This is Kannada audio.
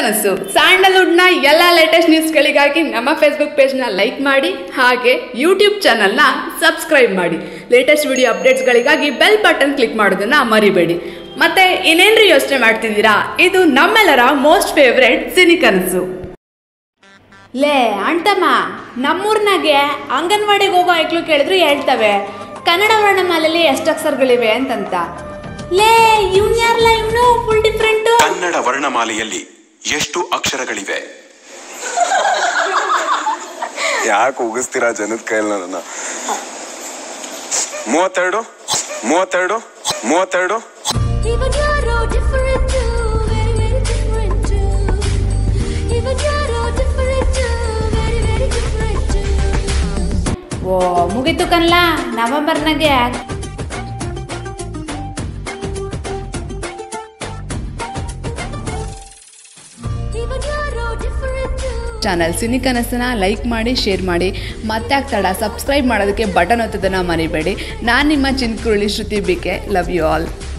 ಕನಸು ಸ್ಯಾಂಡಲ್ವುಡ್ನ ಎಲ್ಲ ಲೇಟೆಸ್ಟ್ ನ್ಯೂಸ್ಗಳಿಗಾಗಿ ನಮ್ಮ ಫೇಸ್ಬುಕ್ ಪೇಜ್ನ ಲೈಕ್ ಮಾಡಿ ಹಾಗೆ ಯೂಟ್ಯೂಬ್ ಚಾನಲ್ನ ಸಬ್ಸ್ಕ್ರೈಬ್ ಮಾಡಿ ಲೇಟೆಸ್ಟ್ ವಿಡಿಯೋ ಅಪ್ಡೇಟ್ಸ್ಗಳಿಗಾಗಿ ಬೆಲ್ ಬಟನ್ ಕ್ಲಿಕ್ ಮಾಡೋದನ್ನ ಮರಿಬೇಡಿ ಮತ್ತೆ ಇನ್ನೇನ್ರಿ ಯೋಚನೆ ಮಾಡ್ತಿದ್ದೀರಾ ಇದು ನಮ್ಮೆಲ್ಲರ ಮೋಸ್ಟ್ ಫೇವ್ರೆಟ್ ಸಿನಿ ಕನಸು ಲೇ ಅಂಟಮ್ಮ ನಮ್ಮೂರ್ನಾಗೆ ಅಂಗನವಾಡಿಗೆ ಹೋಗೋ ಐಕ್ಳು ಕೇಳಿದ್ರು ಹೇಳ್ತವೆ ಕನ್ನಡ ವರ್ಣಮಾಲೆಯಲ್ಲಿ ಎಷ್ಟು ಅಕ್ಷರಗಳಿವೆ ಅಂತಂತ ಲೇ ಇವ್ನ್ ಯಾರಲ್ಲ ಇವನು ಫುಲ್ ಡಿಫ್ರೆಂಟು ಕನ್ನಡ ವರ್ಣಮಾಲೆಯಲ್ಲಿ ಎಷ್ಟು ಅಕ್ಷರಗಳಿವೆ ಯಾಕೆ ಉಗಿಸ್ತೀರಾ ಜನದ ಕೈಯಲ್ಲಿ ನನ್ನ ಮೂವತ್ತೆರಡು ಮೂವತ್ತೆರಡು ಮೂವತ್ತೆರಡು Even you're all different too, very, very different too. Even you're all different too, very, very different too. ಓ ಮುಗೀತು ಕನ್ಲ ನವೆಂಬರ್ನಾಗೆ Even you're all different too. Channel ಸಿನಿ ಕನಸನ್ನ ಲೈಕ್ ಮಾಡಿ ಶೇರ್ ಮಾಡಿ ಮತ್ತೆ ಆಗ್ತಾಡ ಸಬ್ಸ್ಕ್ರೈಬ್ ಮಾಡೋದಕ್ಕೆ ಬಟನ್ ಒತ್ತೋದನ್ನ ಮರಿಬೇಡಿ ನಾನು ನಿಮ್ಮ Chinkuruli Shruti BK love you all